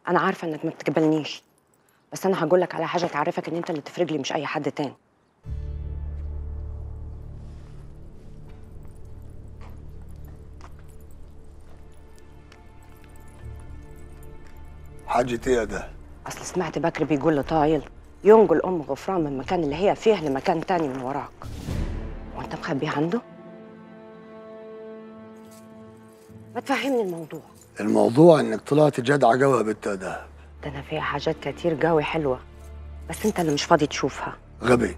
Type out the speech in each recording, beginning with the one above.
انا عارفه انك ما بتقبلنيش بس انا هقول لك على حاجه تعرفك ان انت اللي تفرق لي مش اي حد تاني حاجة ايه ده؟ اصل سمعت بكر بيقول لطايل ينقل ام غفران من المكان اللي هي فيه لمكان تاني من وراك وانت مخبيه عنده ما تفهمني الموضوع الموضوع انك طلعت جدعة قوي يا بنت دهب ده انا فيها حاجات كتير قوي حلوه بس انت اللي مش فاضي تشوفها غبي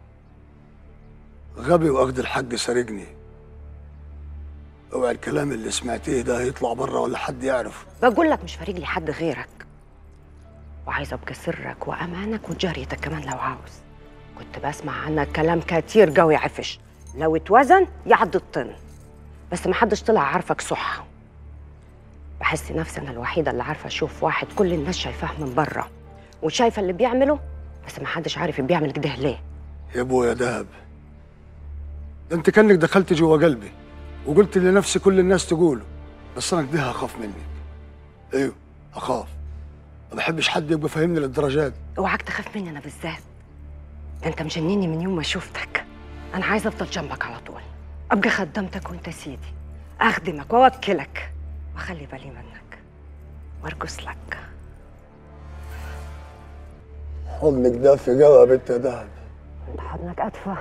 غبي واخد الحق سارقني اوعى الكلام اللي سمعتيه ده هيطلع بره ولا حد يعرف بقول لك مش فارق لي حد غيرك وعايزه ابقى سرك وامانك وجاريتك كمان لو عاوز كنت بسمع عنك كلام كتير قوي عفش لو اتوزن يعض الطن بس ما حدش طلع عارفك صح بحس نفسي انا الوحيده اللي عارفه اشوف واحد كل الناس شايفاه من بره وشايفه اللي بيعمله بس ما حدش عارف بيعمل كده ليه يا ابويا دهب ده انت كانك دخلت جوا قلبي وقلت لنفسي كل الناس تقوله بس انا كده هخاف منك ايوه هخاف ما بحبش حد يبقى فاهمني للدرجات دي اوعاك تخاف مني انا بالذات ده انت مجنني من يوم ما شفتك انا عايزه افضل جنبك على طول ابقى خدمتك وانت سيدي اخدمك واوكلك واخلي بالي منك وارقص لك حضنك دافي قوي يا بنت دهب انت حضنك ادفى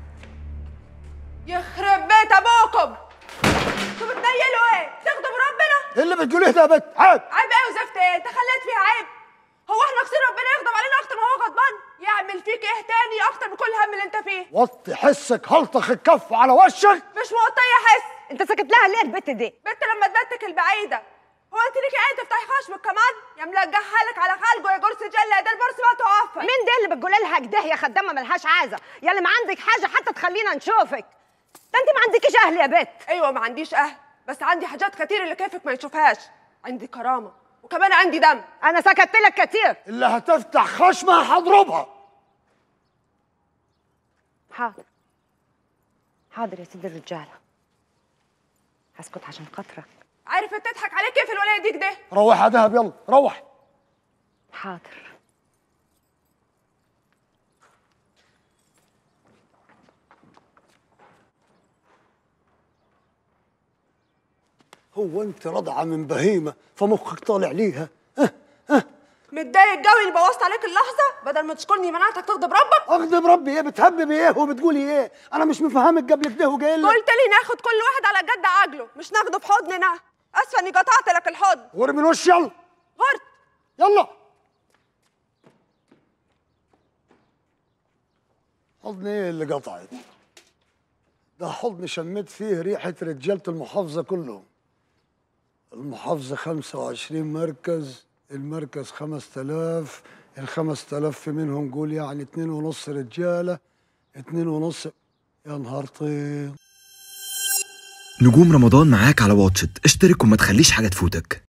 يخرب بيت ابوكم انتوا بتنيلوا ايه؟ تغضب ربنا؟ ايه اللي بتقوليه ده يا بنت عيب عيب ايه وزفت ايه؟ انت خليت فيها عيب هو احنا كتير ربنا يغضب علينا اكتر ما هو غضبان؟ يعمل فيك ايه تاني اكتر من كل الهم اللي انت فيه؟ وطي حسك هلطخ الكف على وشك مش موطيه حس انت سكت لها ليه البت دي بنت لما تبتك البعيده هو انت ليكي عين تفتحي خشمك كمان؟ يا ملقح حالك على خلقه يا جرس جله ده البرص ما توفى مين دي اللي بتقول لها كده يا خدامه ملهاش عايزه يا اللي ما عندك حاجه حتى تخلينا نشوفك ده انت ما عندكيش اهل يا بت ايوه ما عنديش اهل بس عندي حاجات كتير اللي كيفك ما يشوفهاش عندي كرامه وكمان عندي دم انا سكت لك كتير اللي هتفتح خشمها هضربها حاضر حاضر يا سيدي الرجاله هسكت عشان خاطرك عارف تضحك عليك كيف الولايه دي كده روح يا دهب يلا روح حاضر هو انت رضعه من بهيمه فمخك طالع ليها متضايق قوي اللي بوظت عليك اللحظه بدل ما تشكرني منعتك تغضب ربك اغضب ربي ايه بتهببي ايه وبتقولي ايه انا مش مفهمك قبل كده وجاي لك قلت لي ناخد كل واحد على قد عجله مش ناخده في حضننا اسفه اني قطعت لك الحضن وري من وش يلا غرت يلا حضن ايه اللي قطعت ده حضن شميت فيه ريحة رجالة المحافظة كلهم المحافظة 25 مركز المركز 5000 ال 5000 في منهم قول يعني اتنين ونص رجالة اتنين ونص يا نهار طيب نجوم رمضان معاك على واتشت اشترك وما تخليش حاجة تفوتك